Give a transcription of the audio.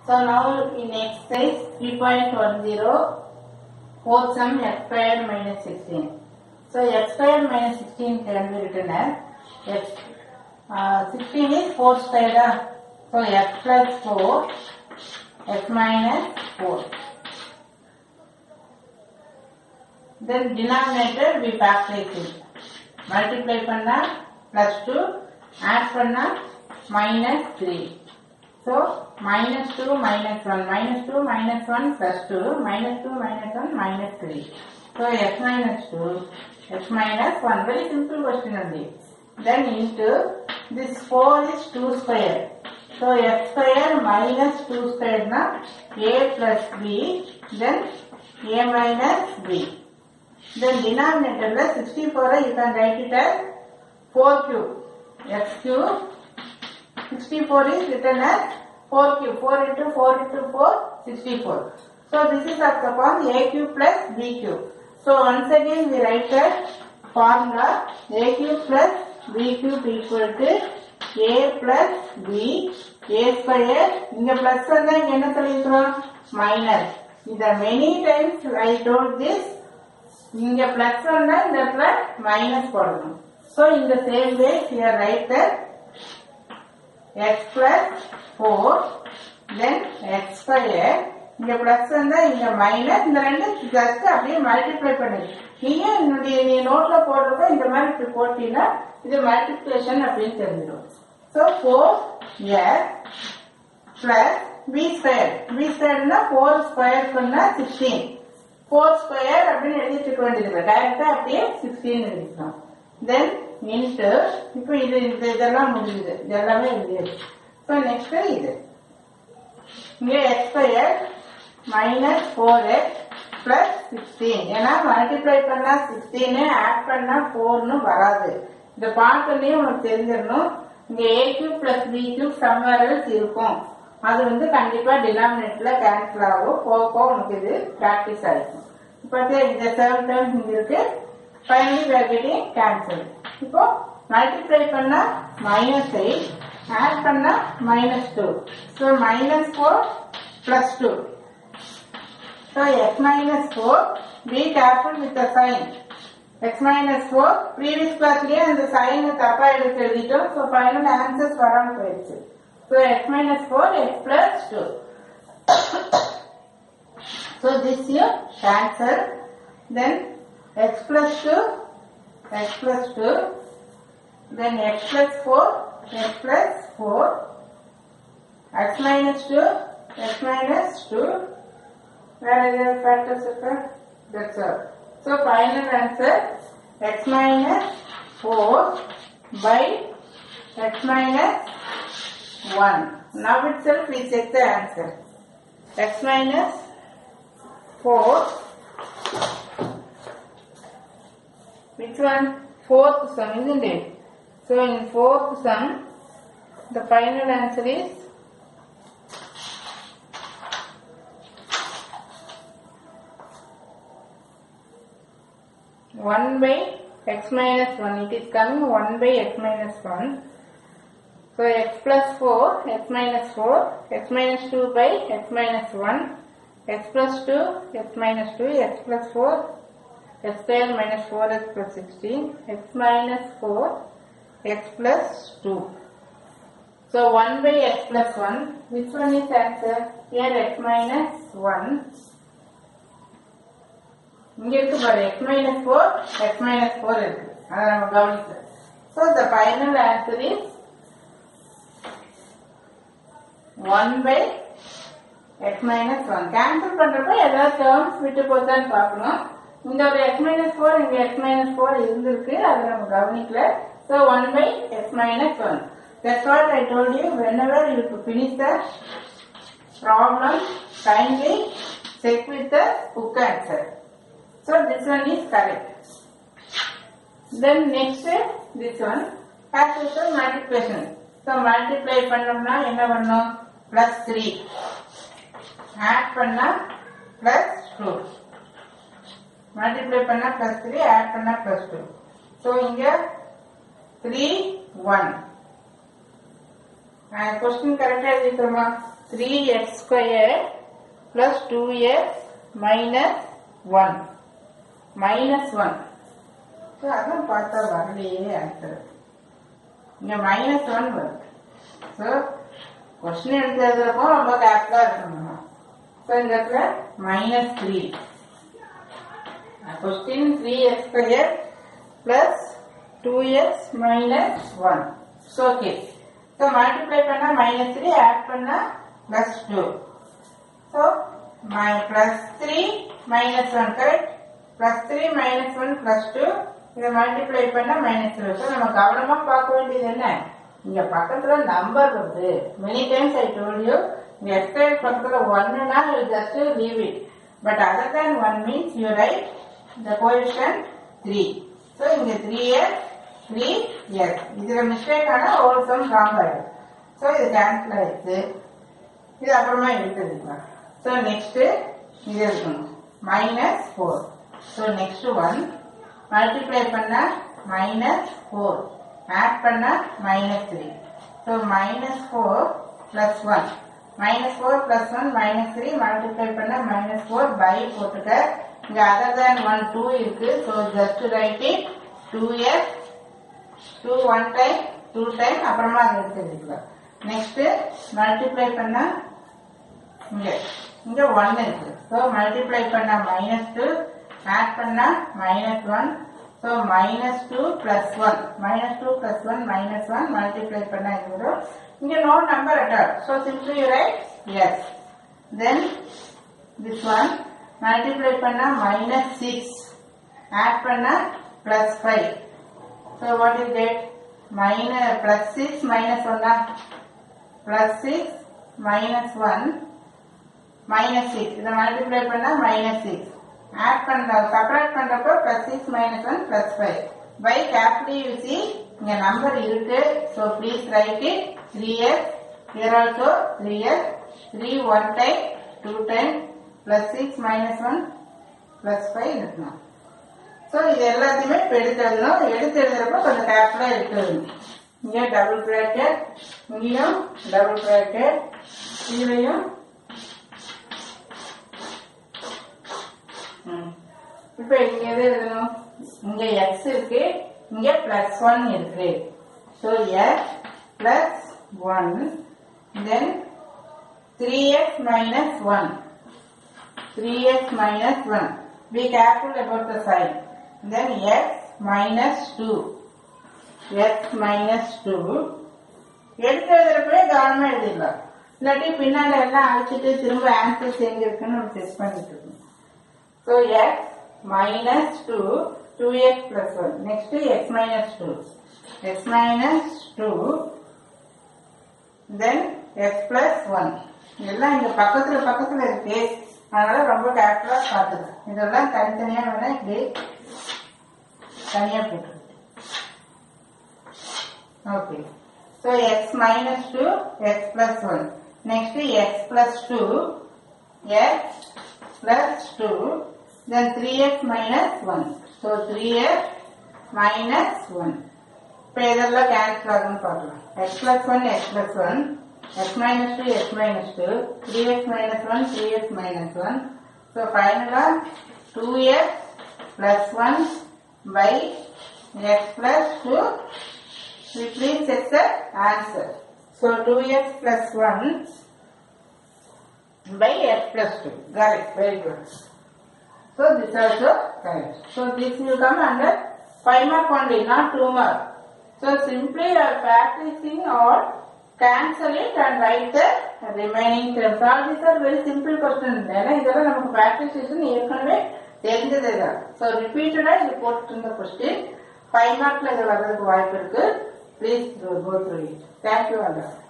So now in exercise 3.10, fourth sum x squared minus 16. So x squared minus 16 can be written as x. Uh, 16 is 4 squared. ah. So x plus 4, x minus 4. Then denominator we factorize it. Multiply பண்ணா plus 2, add பண்ணா minus 3. So minus 2 minus 1 minus 2 minus 1 plus 2 minus 2 minus 1 minus 3. So x minus 2 x minus 1 very simple question only. Then into this 4 is 2 square. So x square minus 2 square na a plus b then a minus b. Then denominator la 64 you can write it as 4 cube x cube 64 is written as 4 cube. 4 into 4 into 4, 64. So this is up upon a cube plus b cube. So once again we write the formula a cube plus b cube equal to a plus b a square. இங்க plus வந்தா இங்க என்ன சொல்லிருக்கிறோம் minus. இந்த many times I told this இங்க plus வந்தா இந்த இடத்துல minus போடணும். So in the same way here write that x plus 4 then x square இங்க பிளஸ் வந்தா இங்க மைனஸ் இந்த ரெண்டு ஜஸ்ட் அப்படியே மல்டிப்ளை பண்ணு நீங்க என்னுடைய நீ நோட்ல போடுறப்ப இந்த மாதிரி இப்படி போட்டீங்கன்னா இது மல்டிப்ளிகேஷன் அப்படின்னு தெரிஞ்சிடும் so four x plus b square b ஸ்கொயர்னா ஃபோர் ஸ்கொயர் பண்ணா சிக்ஸ்டீன் ஃபோர் ஸ்கொயர் அப்படின்னு எழுதிட்டு இருக்க வேண்டியது டைரக்டா அப்படியே சிக்ஸ்டீன் எழுதிக்கலாம் தென் இன்ட்டு இப்போ இது இந்த இதெல்லாம் முடியுது இது எல்லாமே எழுதியது ஸோ நெக்ஸ்ட் இது இங்கே x square minus four x plus sixteen ஏன்னா மல்டிப்ளை பண்ணா சிக்ஸ்டீனு ஆட் பண்ணா ஃபோர்னு வராது இந்த பார்த்தோன்னே உனக்கு தெரிஞ்சிடணும் இங்க a cube plus b cube சம்வேரல்ஸ் இருக்கும் அது வந்து கண்டிப்பா டினாமினேட்டர்ல கேன்சல் ஆகும் போக போக உனக்கு இது பிராக்டிஸ் ஆயிருக்கும் இப்போ இந்த செவன் டைம்ஸ் இங்க இருக்கு finally we are getting cancel இப்போ மல்டிப்ளை பண்ணா மைனஸ் எயிட் ஆட் பண்ணா minus two so minus four plus two so x minus four be careful with the sign x minus four previous கிளாஸ்லயே அந்த சைனை தப்பா எடுத்து எழுதிட்டோம் ஸோ ஃபைனல் ஆன்சர்ஸ் வராம போயிடுச்சு so x minus four x plus two so this you cancel then x plus 2, x plus 2, then x plus 4, x plus 4, x minus 2, x minus 2, where are the factors occur? That's all. So final answer x minus 4 by x minus 1. Now itself we check the answer. x minus 4 Which one? Fourth sum, isn't it? So in fourth sum, the final answer is one by x minus one. It is coming one by x minus one. So x plus four, x minus four, x minus two by x minus one, x plus two, x minus two, x plus four, x square minus 4x plus 16, x minus 4, x plus 2. So 1 by x plus 1, which one is answer? Here x minus 1. இங்க இருக்கு பாரு x minus 4, x minus 4 இருக்கு அதை நம்ம கவனிக்கல So the final answer is 1 by x minus 1. Cancel பண்றப்ப ஏதாவது terms விட்டு போதான்னு பார்க்கணும் இந்த ஒரு x minus 4 இங்க x minus 4 இருந்திருக்கு அதை நம்ம கவனிக்கல so 1 by x minus 1 that's what I told you whenever you finish the problem kindly check with the book answer so this one is correct then next this one as usual multiplication so multiply பண்ணோம்னா என்ன பண்ணணும் plus 3 add பண்ணா plus 2 multiply பண்ணா plus three add பண்ணா plus two so இங்க three one question கரெக்டா எழுதிக்கிறோமா 3x square plus 2x minus 1 minus 1 so அதான் பார்த்தா வரலையே ஆன்சர் இங்க மைனஸ் ஒன் வருது ஸோ கொஸ்டின் எடுத்ததுலப்போ ரொம்ப கேர்ஃபுல்லாக இருக்கணும் ஸோ இந்த இடத்துல minus three question three x square plus two x minus one so okay so multiply பண்ணா மைனஸ் த்ரீ ஆட் பண்ணா plus two so my plus three minus one correct plus three minus one plus two இதை multiply பண்ணா minus three so நம்ம கவனமா பார்க்க வேண்டியது என்ன இங்க பக்கத்துல நம்பர் வருது many times I told you இங்க எக்ஸ்ட்ரா பக்கத்துல ஒன்னுனா you just leave it but other than one means you write the coefficient three so இங்க த்ரீ எஸ் த்ரீ எஸ் இதுல மிஸ்டேக் ஆனா ஒரு சம் ராங் ஆயிடும் ஸோ இது கேன்சல் ஆயிடுச்சு இது அப்புறமா எடுத்துக்கலாம் ஸோ நெக்ஸ்ட் இது இருக்கணும் minus four so next one multiply பண்ணா மைனஸ் ஃபோர் ஆட் பண்ணா minus three so minus four plus one minus four plus one minus three multiply பண்ணா மைனஸ் ஃபோர் பை போட்டுக்க இங்க அதர் தேன் ஒன் டூ இருக்கு so just write it two as two one time two time அப்புறமா அதை எடுத்துக்கலாம் next multiply பண்ணா இங்க இங்க ஒன் இருக்கு ஸோ மல்டிப்ளை பண்ணா மைனஸ் டூ ஆட் பண்ணா minus one so minus two plus one minus two plus one minus one multiply பண்ணா இது வரும் இங்க no number at all so simply write as then this one multiply பண்ணா minus six add பண்ணா plus five so what is that minus plus six minus ஒன்னா plus six minus one minus six இதை multiply பண்ணா minus six add பண்ற separate பண்றப்போ plus six minus one plus five by கேப்லி you see இங்க number இருக்கு so please write it three years here also three years three one time two time plus six minus one plus five இருக்கணும் ஸோ இது எல்லாத்தையுமே இப்போ எடுத்து எழுதணும் எடுத்து எழுதுறப்போ கொஞ்சம் கேர்ஃபுல்லாக எடுத்து எழுதணும் இங்கே டபுள் ப்ராக்கெட் இங்கேயும் டபுள் ப்ராக்கெட் இதுலையும் ம். இப்போ இங்க எது எழுதணும் இங்க எக்ஸ் இருக்கு இங்க பிளஸ் ஒன் இருக்கு so x plus one then three x minus one three x minus one be careful about the sign then x minus two x minus two எடுத்து எழுதுறப்பவே கவனமா எழுதிடலாம் இல்லாட்டி பின்னால எல்லாம் அழைச்சிட்டு திரும்ப ஆன்சர்ஸ் எங்க இருக்குன்னு நம்ம செக் பண்ணிட்டு இருக்கோம் So x minus 2, 2x plus 1. Next x minus 2. x minus 2, then x plus 1. எல்லாம் இங்க பக்கத்துல பக்கத்துல இருக்கு அதனால ரொம்ப கேர்ஃபுல்லா பார்த்துது இதெல்லாம் தனித்தனியா வேணா இப்படி தனியா போட்டு okay so x minus two x plus one next x plus two x plus 2 then 3x minus 1 so 3x minus 1 இப்போ இதெல்லாம் கேன்சல் ஆகும்னு பார்க்கலாம் x plus 1 x plus 1 x minus 2 x minus 2 3x minus 1 3x minus 1 so finally 2x plus 1 by x plus 2 we please check the answer so 2x plus 1 by x plus 2. Got it. Very good. So this also correct. So this will come under 5 mark only, not 2 mark. So simply you are practicing or cancel it and write the remaining terms. All these are very simple questions. ஏன்னா இதெல்லாம் நமக்கு practice ஏற்கனவே தெரிஞ்சதே தான் so ரிப்பீட்டடாக இது போட்டுட்டு இருந்த question five மார்க்ல இது வர்றதுக்கு வாய்ப்பு இருக்கு please go through it thank you under